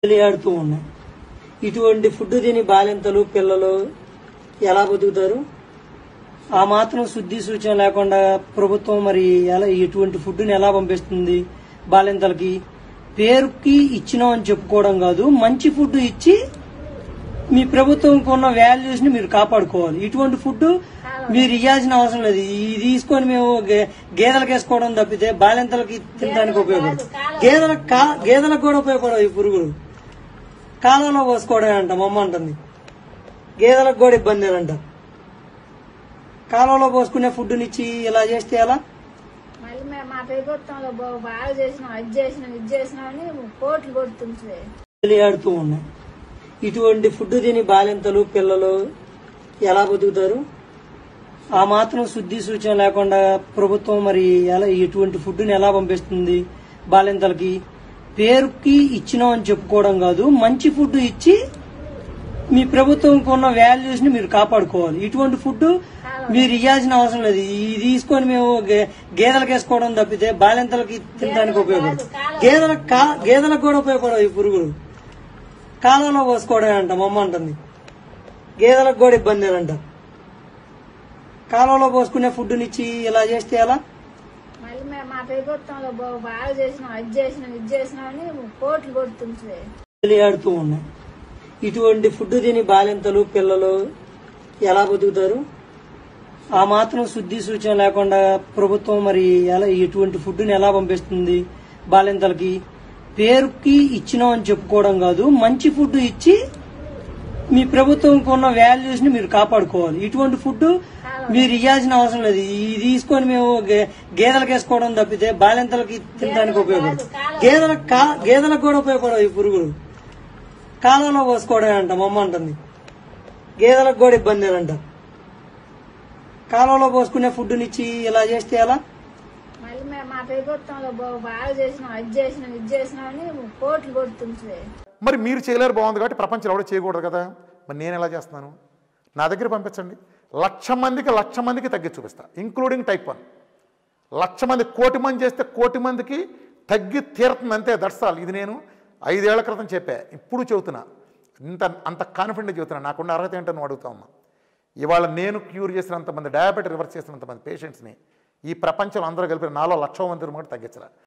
తేలియాడుతూ ఉన్నాయి ఇటువంటి ఫుడ్ తిని బాలింతలు పిల్లలు ఎలా బతుకుతారు ఆ మాత్రం శుద్ధి సూచన లేకుండా ప్రభుత్వం మరి ఎలా ఇటువంటి ఫుడ్ని ఎలా పంపిస్తుంది బాలింతలకి పేరుకి ఇచ్చినాం అని చెప్పుకోవడం కాదు మంచి ఫుడ్ ఇచ్చి మీ ప్రభుత్వంకి ఉన్న వాల్యూస్ ని మీరు కాపాడుకోవాలి ఇటువంటి ఫుడ్ మీరు ఇవ్వాల్సిన అవసరం లేదు ఇది తీసుకొని మేము గే- గేదెలకు వేసుకోవడం తప్పితే బాలింతలకి తినడానికి ఉపయోగపడదు గేదెల గేదెలకు కూడా ఉపయోగపడవు ఈ పురుగులు కాలంలో పోసుకోవడమే అంట మా అమ్మ అంటుంది గేదెలకు కూడా ఇబ్బంది అంట కాలంలో పోసుకునే ఫుడ్ని ఇచ్చి ఇలా చేస్తే ఎలా మళ్ళీ మేము మా ప్రభుత్వంలో బా- బాగా చేసినాం అది చేసినాం ఇది చేసినాం అని కోట్లు కొడుతుంది తేలియాడుతూ ఉన్నాయి ఇటువంటి ఫుడ్ తిని బాలింతలు పిల్లలు ఎలా బతుకుతారు ఆ మాత్రం శుద్ధి సూచన లేకుండా ప్రభుత్వం మరి ఎలా ఇటువంటి ఫుడ్ని ఎలా పంపిస్తుంది బాలింతలకి పేరుకి ఇచ్చినాం అని చెప్పుకోవడం కాదు మంచి ఫుడ్ ఇచ్చి మీ ప్రభుత్వంకి ఉన్న వాల్యూస్ ని మీరు కాపాడుకోవాలి ఇటువంటి ఫుడ్ మీరు ఇవ్వాల్సిన అవసరం లేదు ఇది తీసుకొని మేము గే- గేదెలకు వేసుకోవడం తప్పితే బాలింతలకి తినడానికి ఉపయోగపడదు గేదెల గేదెలకు కూడా ఉపయోగపడవు ఈ పురుగులు కాలంలో పోసుకోవడమే అంట మా అమ్మ అంటుంది గేదెలకు కూడా ఇబ్బంది అంట కాలంలో పోసుకునే ఫుడ్ని ఇచ్చి ఇలా చేస్తే ఎలా మళ్ళీ మేము మా ప్రభుత్వంలో బా- బాగా చేసినాం అది చేసినాం ఇది చేసినాం అని కోట్లు కొడుతుంది తేలియాడుతూ ఉన్నాయి ఇటువంటి ఫుడ్ తిని బాలింతలు పిల్లలు ఎలా బతుకుతారు ఆ మాత్రం శుద్ధి సూచన లేకుండా ప్రభుత్వం మరి ఎలా ఇటువంటి ఫుడ్ని ఎలా పంపిస్తుంది బాలింతలకి పేరుకి ఇచ్చినాం అని చెప్పుకోవడం కాదు మంచి ఫుడ్ ఇచ్చి మీ ప్రభుత్వంకి ఉన్న వాల్యూస్ ని మీరు కాపాడుకోవాలి ఇటువంటి ఫుడ్ మీరు ఇవ్వాల్సిన అవసరం లేదు ఇది తీసుకొని మేము గే- గేదెలకు వేసుకోవడం తప్పితే బాలింతలకి తినడానికి ఉపయోగపడదు గేదెల గేదెలకు కూడా ఉపయోగపడవు ఈ పురుగులు కాలంలో పోసుకోవడమే అంట మా అమ్మ అంటుంది గేదెలకు కూడా ఇబ్బంది అంట కాలంలో పోసుకునే ఫుడ్ని ఇచ్చి ఇలా చేస్తే ఎలా మళ్ళీ మేము మా ప్రభుత్వంలో బా- బాగా చేసినాం అది చేసినాం ఇది చేసినాం అని కోట్లు కొడుతుంది మరి మీరు చేయలేరు బాగుంది కాబట్టి ప్రపంచంలో ఎవడో చేయకూడదు కదా మరి నేను ఎలా చేస్తున్నాను నా దగ్గర పంపించండి లక్ష మందికి లక్ష మందికి తగ్గి చూపిస్తా ఇంక్లూడింగ్ టైప్ వన్ లక్ష మంది కోటి మంది చేస్తే కోటి మందికి తగ్గి తీరుతుంది అంతే దట్సాల్ ఇది నేను ఐదేళ్ల క్రితం చెప్పా ఇప్పుడు చెబుతున్నా ఇంత అంత కాన్ఫిడెంట్ చెబుతున్నా నాకున్న అర్హత ఏంటో నువ్వు అడుగుతా ఉన్నా ఇవాళ నేను క్యూర్ చేసినంతమంది డయాబెటీ రివర్స్ చేసినంతమంది పేషెంట్స్ని ఈ ప్రపంచంలో అందరూ కలిపి నాలో లక్ష మంది కూడా తగ్గించరా